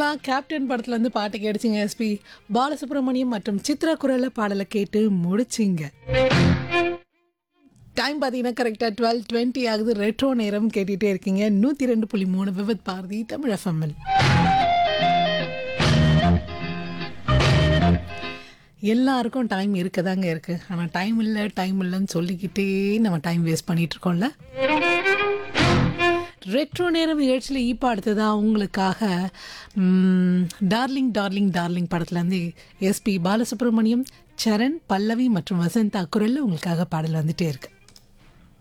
captain படத்துல இருந்து பாட்டு கேடுச்சிங்க எஸ்பி பாலசுப்ரமணியம் மற்றும் சித்ரா குரல்ல பாடலை கேட்டு முடிச்சிங்க டைம் பார்த்தீங்கன்னா கரெக்டாக டுவெல் டுவெண்ட்டி ஆகுது ரெட்ரோ நேரம் கேட்டுகிட்டே இருக்கீங்க நூற்றி ரெண்டு புள்ளி மூணு விவத் பாரதி தமிழ் எஃப்எம்எல் எல்லாருக்கும் டைம் இருக்கதாங்க இருக்கு ஆனால் டைம் இல்லை டைம் இல்லைன்னு சொல்லிக்கிட்டே நம்ம டைம் வேஸ்ட் பண்ணிட்டு இருக்கோம்ல ரெட்ரோ நேரம் நிகழ்ச்சியில் இப்போ அடுத்ததாக உங்களுக்காக ம், டார்லிங் டார்லிங் டார்லிங் படத்துலேருந்து எஸ்பி பாலசுப்ரமணியம் சரண் பல்லவி மற்றும் வசந்தா குரலில் உங்களுக்காக பாடல் வந்துட்டே இருக்கு